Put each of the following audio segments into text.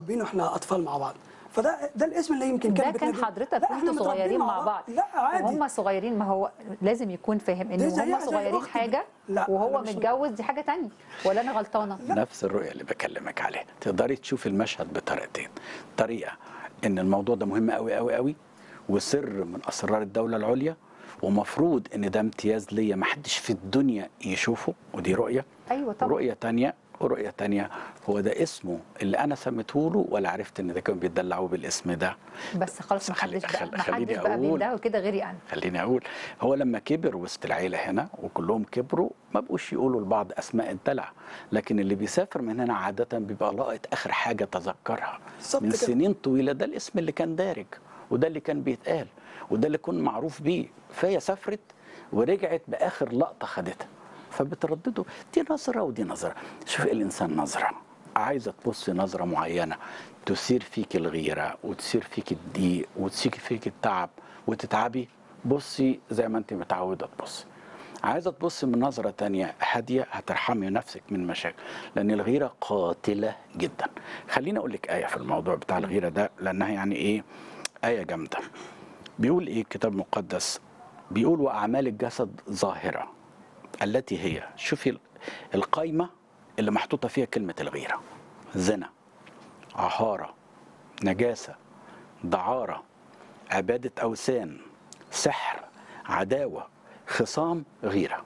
بينه احنا اطفال مع بعض فده ده الاسم اللي يمكن ده كان كان بتنادي- حضرتك لا، احنا كنتوا صغيرين متربيين مع بعض لا عادي وهم صغيرين ما هو لازم يكون فاهم دي ان زيها هم زي صغيرين أختي. حاجه لا، وهو أنا مش- متجوز دي حاجه تانية ولا انا غلطانه نفس الرؤية اللي بكلمك عليها تقدري تشوفي المشهد بطريقتين طريقة ان الموضوع ده مهم قوي قوي قوي وسر من اسرار الدولة العليا ومفروض ان ده امتياز ليا ما حدش في الدنيا يشوفه ودي رؤية ايوه طبعا رؤية تانية ورؤية تانية هو ده اسمه اللي انا سميته له ولا عرفت ان ده كانوا بيدلعوه بالاسم ده بس خلاص ما بس خلي- حدش بقى خل- ما خليني حدش بقى أقول. بيندهوا كده غيري انا خليني اقول هو لما كبر وسط العيله هنا وكلهم كبروا ما بقوش يقولوا لبعض اسماء الدلع لكن اللي بيسافر من هنا عاده بيبقى لاقط اخر حاجه تذكرها بالظبط من كده. سنين طويله ده الاسم اللي كان دارج وده اللي كان بيتقال وده اللي كان معروف بيه فهي سافرت ورجعت باخر لقطه خدتها فبترددوا دي نظره ودي نظره شوف الانسان نظره عايزه تبصي نظره معينه تثير فيك الغيره وتثير فيك الضيق وتثير فيك التعب وتتعبي بصي زي ما انت متعوده تبصي عايزه تبصي من نظره تانية هاديه هترحمي نفسك من مشاكل لان الغيره قاتله جدا خليني اقول لك ايه في الموضوع بتاع الغيره ده لانها يعني ايه ايه جامده بيقول ايه الكتاب المقدس بيقول واعمال الجسد ظاهره التي هي شوفي القايمه اللي محطوطه فيها كلمه الغيره زنا عهاره نجاسه دعاره عباده اوثان سحر عداوه خصام غيره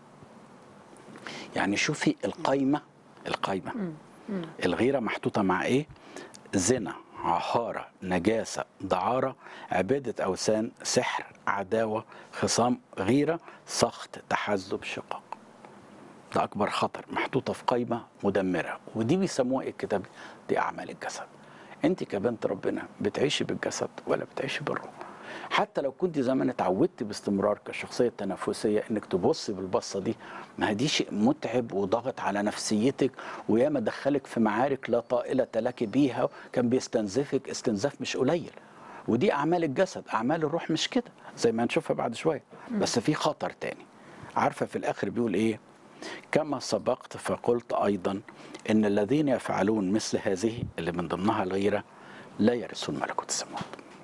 يعني شوفي القايمه القايمه الغيره محطوطه مع ايه زنا عهاره نجاسه دعاره عباده اوثان سحر عداوه خصام غيره سخط تحزب شقاق ده اكبر خطر محطوطه في قايمه مدمره ودي بيسموها ايه الكتاب دي اعمال الجسد انت كبنت ربنا بتعيشي بالجسد ولا بتعيشي بالروح حتى لو كنت زمان اتعودت باستمرار كشخصيه تنافسيه انك تبصي بالبصه دي ما دي شيء متعب وضغط على نفسيتك وياما دخلك في معارك لا طائله لك بيها كان بيستنزفك استنزاف مش قليل ودي اعمال الجسد اعمال الروح مش كده زي ما هنشوفها بعد شويه بس في خطر تاني عارفه في الاخر بيقول ايه كما سبقت فقلت ايضا ان الذين يفعلون مثل هذه اللي من ضمنها الغيره لا يرثون ملكوت السماوات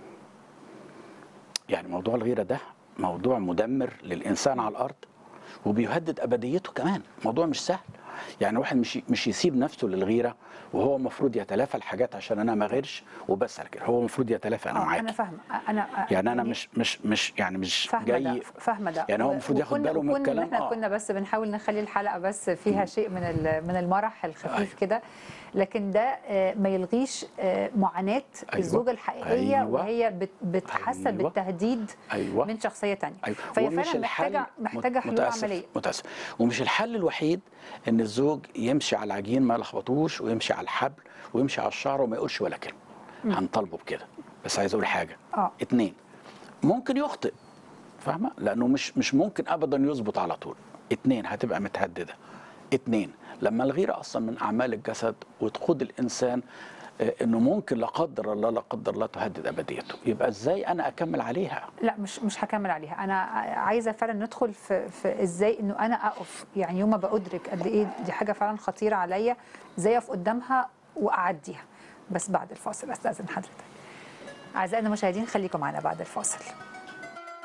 يعني موضوع الغيره ده موضوع مدمر للانسان على الارض وبيهدد ابديته كمان موضوع مش سهل يعني واحد مش مش يسيب نفسه للغيره وهو المفروض يتلافى الحاجات عشان انا ما غيرش وبس على كده هو المفروض يتلافى انا آه، معاك انا فاهمه انا يعني انا مش مش مش يعني مش فاهمه جاي ده فاهمه ده يعني هو و- المفروض ياخد وكنا- باله من وكنا- الكلام احنا آه. كنا بس بنحاول نخلي الحلقه بس فيها شيء من ال- من المرح الخفيف أيوة. كده لكن ده آه، ما يلغيش آه، معاناه أيوة. الزوجه الحقيقيه أيوة. وهي بت- بتحس أيوة. بالتهديد أيوة. من شخصيه تانية أيوة. فهي ومش فعلا محتاجه الحل- محتاجه مت- حلول متأسف عمليه متأسف ومش الحل الوحيد ان الزوج يمشي على العجين ما يلخبطوش ويمشي على الحبل ويمشي على الشعر وما يقولش ولا كلمه هنطالبه بكده بس عايز اقول حاجه آه. اتنين ممكن يخطئ فاهمه لانه مش مش ممكن ابدا يظبط على طول اتنين هتبقى متهدده اتنين لما الغيره اصلا من اعمال الجسد وتقود الانسان آه، انه ممكن لا قدر الله لا قدر الله تهدد ابديته يبقى ازاي انا اكمل عليها لا مش مش هكمل عليها انا عايزه فعلا ندخل في, في ازاي انه انا اقف يعني يوم ما بادرك قد ايه دي حاجه فعلا خطيره عليا ازاي اقف قدامها واعديها بس بعد الفاصل استاذن حضرتك اعزائنا المشاهدين خليكم معنا بعد الفاصل